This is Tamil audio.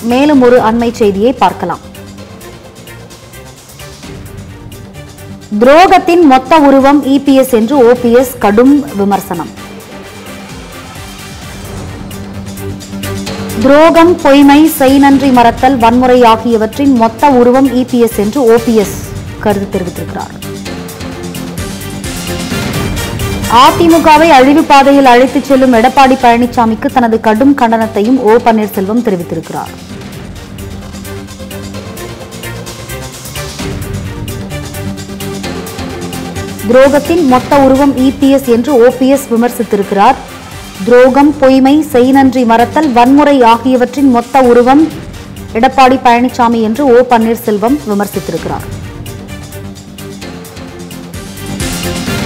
மேலும் ஒரு அண்மை செய்தியை பார்க்கலாம் துரோகத்தின் மொத்த உருவம் இபிஎஸ் என்று ஓபிஎஸ் கடும் விமர்சனம் துரோகம் பொய்மை செய் நன்றி மறத்தல் வன்முறை ஆகியவற்றின் மொத்த உருவம் இபிஎஸ் என்று ஓபிஎஸ் கருத்து தெரிவித்திருக்கிறார் அதிமுகவை அழிவு பாதையில் அழைத்துச் செல்லும் எடப்பாடி பழனிசாமிக்கு தனது கடும் கண்டனத்தையும் ஓ பன்னீர்செல்வம் தெரிவித்திருக்கிறார் துரோகத்தின் மொத்த உருவம் இபிஎஸ் என்று ஓபிஎஸ் விமர்சித்திருக்கிறார் துரோகம் பொய்மை செய் நன்றி மறத்தல் வன்முறை ஆகியவற்றின் மொத்த உருவம் எடப்பாடி பழனிசாமி என்று ஓ பன்னீர்செல்வம் விமர்சித்திருக்கிறார்